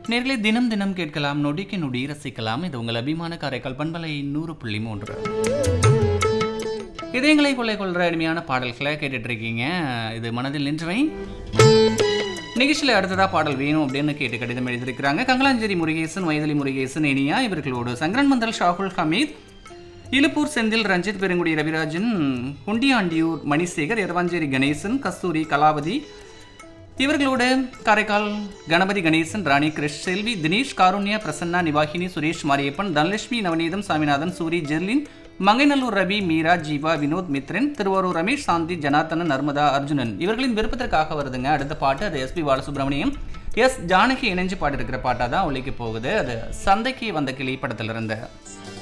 நேர்களே தினம் தினம் கேட்கலாம் நொடிக்கு நொடி ரசிக்கலாம் இது உங்கள் அபிமான காரைக்கால் பண்பலை நூறு புள்ளி மூன்று இதயங்களை கொள்ளை கொள்கிற அருமையான பாடல்களை கேட்டுட்டு இருக்கீங்க இது மனதில் நின்றவை நிகழ்ச்சியில் அடுத்ததாக பாடல் வேணும் அப்படின்னு கேட்டு கடிதம் எழுதியிருக்கிறாங்க கங்கலாஞ்சேரி முருகேசன் வயதலி முருகேசன் இனியா இவர்களோடு சங்கரன் மந்தல் ஷாகுல் ஹமீத் இலுப்பூர் செந்தில் ரஞ்சித் பெருங்குடி ரவிராஜன் குண்டியாண்டியூர் மணிசேகர் எரவாஞ்சேரி கணேசன் கஸ்தூரி கலாவதி இவர்களோடு காரைக்கால் கணபதி கணேசன் ராணி கிருஷ் செல்வி தினேஷ் காருண்யா பிரசன்னா நிவாகினி சுரேஷ் மாரியப்பன் தனலட்சுமி நவநீதம் சாமிநாதன் சூரி ஜெர்லின் மங்கைநல்லூர் ரவி மீரா ஜீவா வினோத் மித்ரன் திருவாரூர் ரமேஷ் சாந்தி ஜனார்த்தனன் நர்மதா அர்ஜுனன் இவர்களின் விருப்பத்திற்காக வருதுங்க அடுத்த பாட்டு அது எஸ்பி பாலசுப்ரமணியம் எஸ் ஜானகி இணைஞ்சு பாடிருக்கிற பாட்டாக தான் ஒழிக்க போகுது அது சந்தைக்கு வந்த கிளி படத்திலிருந்து